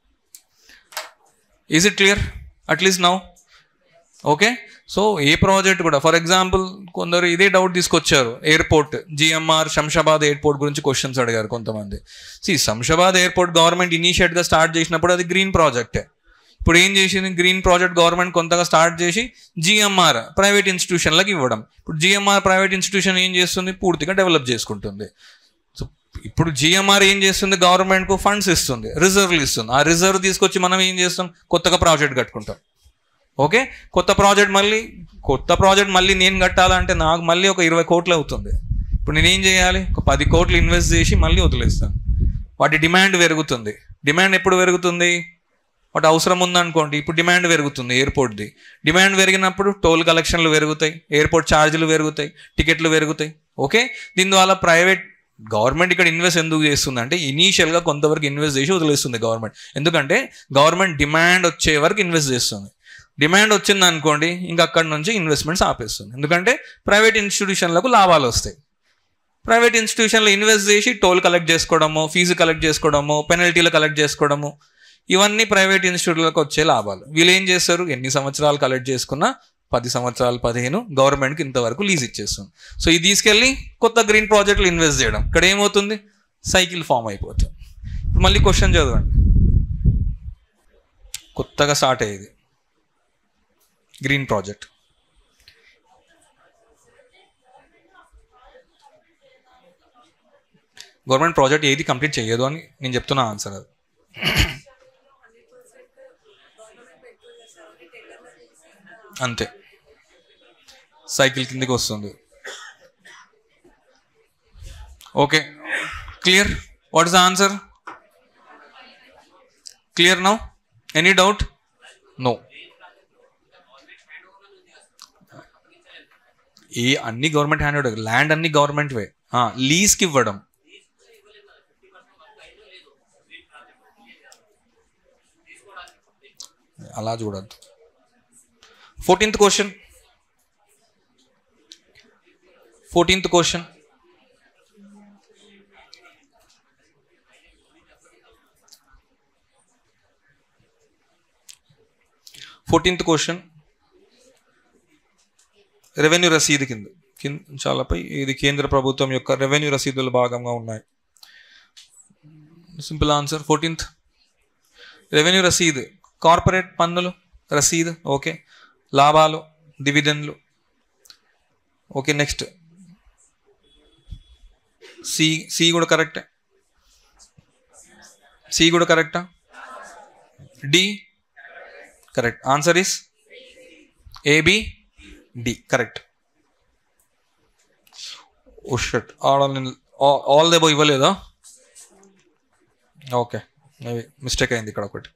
[SPEAKER 1] is it clear at least now okay so ఏ ప్రాజెక్ట్ కూడా ఫర్ ఎగ్జాంపుల్ కొందరు ఇదే డౌట్ తీసుకొచ్చారు ఎయిర్పోర్ట్ జిఎంఆర్ శంషాబాద్ ఎయిర్పోర్ట్ గురించి క్వశ్చన్స్ అడిగారు కొంతమంది సి శంషాబాద్ ఎయిర్పోర్ట్ గవర్నమెంట్ ఇనీషియేట్గా స్టార్ట్ చేసినప్పుడు అది గ్రీన్ ప్రాజెక్టే ఇప్పుడు ఏం చేసింది గ్రీన్ ప్రాజెక్ట్ గవర్నమెంట్ కొంతగా స్టార్ట్ చేసి జిఎంఆర్ ప్రైవేట్ ఇన్స్టిట్యూషన్లకు ఇవ్వడం ఇప్పుడు జిఎంఆర్ ప్రైవేట్ ఇన్స్టిట్యూషన్ ఏం చేస్తుంది పూర్తిగా డెవలప్ చేసుకుంటుంది సో ఇప్పుడు జిఎంఆర్ ఏం చేస్తుంది గవర్నమెంట్కు ఫండ్స్ ఇస్తుంది రిజర్వ్లు ఇస్తుంది ఆ రిజర్వ్ తీసుకొచ్చి మనం ఏం చేస్తాం కొత్తగా ప్రాజెక్ట్ కట్టుకుంటాం ఓకే కొత్త ప్రాజెక్ట్ మళ్ళీ కొత్త ప్రాజెక్ట్ మళ్ళీ నేను కట్టాలంటే నాకు మళ్ళీ ఒక ఇరవై కోట్లు అవుతుంది ఇప్పుడు నేను ఏం చేయాలి ఒక పది కోట్లు ఇన్వెస్ట్ చేసి మళ్ళీ వదిలేస్తాను వాటి డిమాండ్ పెరుగుతుంది డిమాండ్ ఎప్పుడు పెరుగుతుంది వాటి అవసరం ఉందనుకోండి ఇప్పుడు డిమాండ్ పెరుగుతుంది ఎయిర్పోర్ట్ది డిమాండ్ పెరిగినప్పుడు టోల్ కలెక్షన్లు పెరుగుతాయి ఎయిర్పోర్ట్ ఛార్జీలు పెరుగుతాయి టికెట్లు పెరుగుతాయి ఓకే దీని ద్వారా ప్రైవేట్ గవర్నమెంట్ ఇక్కడ ఇన్వెస్ట్ ఎందుకు చేస్తుంది అంటే ఇనీషియల్గా కొంతవరకు ఇన్వెస్ట్ చేసి వదిలేస్తుంది గవర్నమెంట్ ఎందుకంటే గవర్నమెంట్ డిమాండ్ వచ్చే వరకు ఇన్వెస్ట్ చేస్తుంది డిమాండ్ వచ్చింది అనుకోండి ఇంకా అక్కడ నుంచి ఇన్వెస్ట్మెంట్స్ ఆపేస్తుంది ఎందుకంటే ప్రైవేట్ ఇన్స్టిట్యూషన్లకు లాభాలు వస్తాయి ప్రైవేట్ ఇన్స్టిట్యూషన్లో ఇన్వెస్ట్ చేసి టోల్ కలెక్ట్ చేసుకోవడము ఫీజు కలెక్ట్ చేసుకోవడము పెనల్టీలు కలెక్ట్ చేసుకోవడము ఇవన్నీ ప్రైవేట్ ఇన్స్టిట్యూట్లకు వచ్చే లాభాలు వీళ్ళు ఏం చేస్తారు ఎన్ని సంవత్సరాలు కలెక్ట్ చేసుకున్నా పది సంవత్సరాలు పదిహేను గవర్నమెంట్కి ఇంతవరకు లీజ్ ఇచ్చేస్తుంది సో ఇది తీసుకెళ్ళి కొత్త గ్రీన్ ప్రాజెక్టులు ఇన్వెస్ట్ చేయడం ఇక్కడ ఏమవుతుంది సైకిల్ ఫామ్ అయిపోతుంది ఇప్పుడు మళ్ళీ క్వశ్చన్ చదవండి కొత్తగా స్టార్ట్ అయ్యేది గ్రీన్ ప్రాజెక్ట్ గవర్నమెంట్ ప్రాజెక్ట్ ఏది కంప్లీట్ చేయదు అని నేను చెప్తున్నా ఆన్సర్ అది అంతే సైకిల్ కిందకి వస్తుంది okay clear what is the answer clear now any doubt no A అన్ని గవర్నమెంట్ హ్యాండ్ ఓవర్ ల్యాండ్ అన్ని గవర్నమెంట్ వే లీజ్కి ఇవ్వడం అలా చూడద్దు fourteenth question fourteenth question fourteenth question revenue రసీదు కింద కింద చాలాపై ఇది కేంద్ర ప్రభుత్వం యొక్క రెవెన్యూ రసీదుల భాగంగా ఉన్నాయి సింపుల్ ఆన్సర్ ఫోర్టీన్త్ రెవెన్యూ రసీదు కార్పొరేట్ పన్నులు రసీదు ఓకే లాభాలు డివిడెండ్లు ఓకే నెక్స్ట్ సి సి కూడా కరెక్టే సి కూడా కరెక్టా D correct answer is AB D correct oh shut all all the above ఇవ్వలేదా ఓకే మేబీ మిస్టేక్ అయింది ఇక్కడ ఒకటి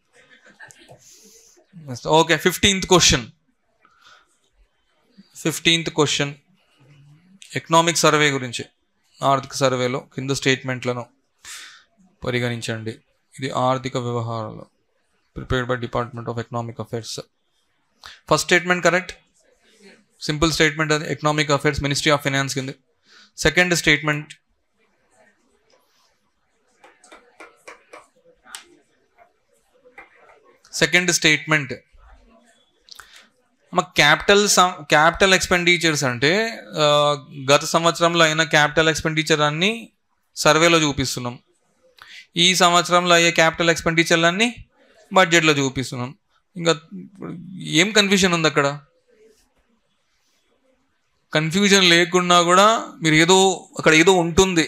[SPEAKER 1] okay fifteenth question fifteenth question economic survey గురించి ఆర్థిక సర్వేలో కింద స్టేట్మెంట్లను పరిగణించండి ఇది ఆర్థిక వ్యవహారాలు prepared by department of economic affairs first statement correct simple statement అది economic affairs ministry of finance కింద సెకండ్ స్టేట్మెంట్ సెకండ్ స్టేట్మెంట్ మా క్యాపిటల్ క్యాపిటల్ ఎక్స్పెండిచర్స్ అంటే ఆ, గత సంవత్సరంలో అయిన క్యాపిటల్ ఎక్స్పెండిచర్ అన్ని సర్వేలో చూపిస్తున్నాం ఈ సంవత్సరంలో అయ్యే క్యాపిటల్ ఎక్స్పెండిచర్లన్నీ బడ్జెట్లో చూపిస్తున్నాం ఇంకా ఇప్పుడు ఏం కన్ఫ్యూజన్ ఉంది అక్కడ కన్ఫ్యూజన్ లేకున్నా కూడా మీరు ఏదో అక్కడ ఏదో ఉంటుంది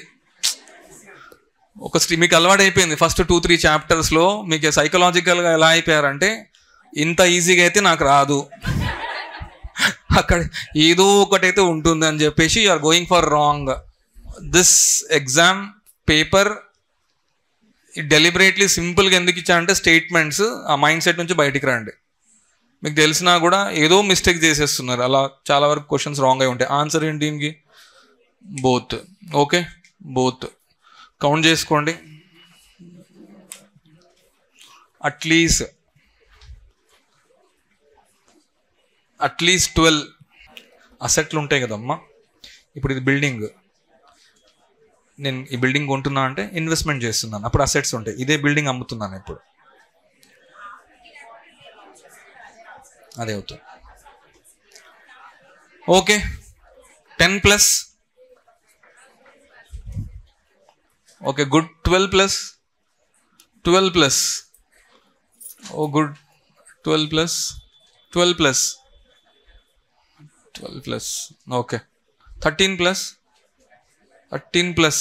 [SPEAKER 1] ఒక స్టీ మీకు అలవాటు అయిపోయింది ఫస్ట్ టూ త్రీ చాప్టర్స్లో మీకు సైకలాజికల్గా ఎలా అయిపోయారంటే ఇంత ఈజీగా అయితే నాకు రాదు అక్కడ ఏదో ఒకటైతే ఉంటుంది అని చెప్పేసి are going for wrong this exam paper deliberately సింపుల్గా ఎందుకు ఇచ్చా అంటే స్టేట్మెంట్స్ ఆ మైండ్ సెట్ నుంచి బయటికి రండి మీకు తెలిసినా కూడా ఏదో మిస్టేక్ చేసేస్తున్నారు అలా చాలా వరకు క్వశ్చన్స్ రాంగ్ అయి ఉంటాయి ఆన్సర్ ఏంటి దీనికి బోత్ ఓకే బోత్ కౌంట్ చేసుకోండి అట్లీస్ట్ అట్లీస్ట్ ట్వెల్వ్ అసెట్లు ఉంటాయి కదమ్మా ఇప్పుడు ఇది బిల్డింగ్ నేను ఈ బిల్డింగ్ కొంటున్నా అంటే ఇన్వెస్ట్మెంట్ చేస్తున్నాను అప్పుడు అసెట్స్ ఉంటాయి ఇదే బిల్డింగ్ అమ్ముతున్నాను ఇప్పుడు అదే అవుతుంది okay ten plus okay good twelve plus twelve plus oh good twelve plus twelve plus twelve plus okay thirteen plus thirteen plus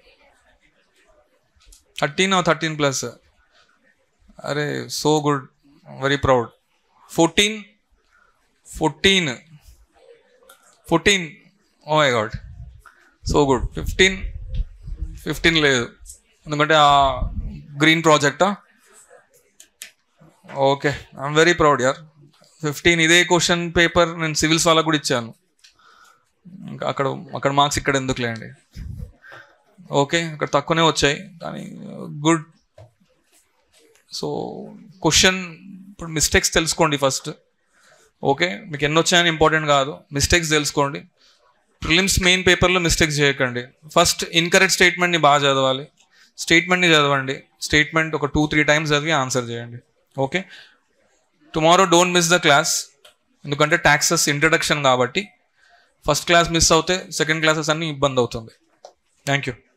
[SPEAKER 1] thirteen thirteen plus అరే so good very proud fourteen fourteen fourteen oh my god so good fifteen fifteen లేదు ఎందుకంటే ఆ గ్రీన్ ప్రాజెక్టా ఓకే ఐఎమ్ వెరీ ప్రౌడ్ యార్ ఫిఫ్టీన్ ఇదే క్వశ్చన్ పేపర్ నేను సివిల్స్ వాళ్ళకు కూడా ఇచ్చాను ఇంకా అక్కడ అక్కడ మార్క్స్ ఇక్కడ ఎందుకు లేండి ఓకే అక్కడ తక్కువనే వచ్చాయి కానీ గుడ్ సో క్వశ్చన్ ఇప్పుడు మిస్టేక్స్ తెలుసుకోండి ఫస్ట్ ఓకే మీకు ఎన్ని వచ్చాయని ఇంపార్టెంట్ కాదు మిస్టేక్స్ తెలుసుకోండి ప్రిలిమ్స్ మెయిన్ పేపర్లో మిస్టేక్స్ చేయకండి ఫస్ట్ ఇన్కరెక్ట్ స్టేట్మెంట్ని బాగా చదవాలి స్టేట్మెంట్ని చదవండి స్టేట్మెంట్ ఒక టూ త్రీ టైమ్స్ చదివి ఆన్సర్ చేయండి okay tomorrow don't miss the class ఎందుకంటే ట్యాక్సెస్ ఇంట్రడక్షన్ కాబట్టి ఫస్ట్ క్లాస్ మిస్ అవుతే సెకండ్ క్లాసెస్ అన్ని ఇబ్బంది అవుతుంది థ్యాంక్ యూ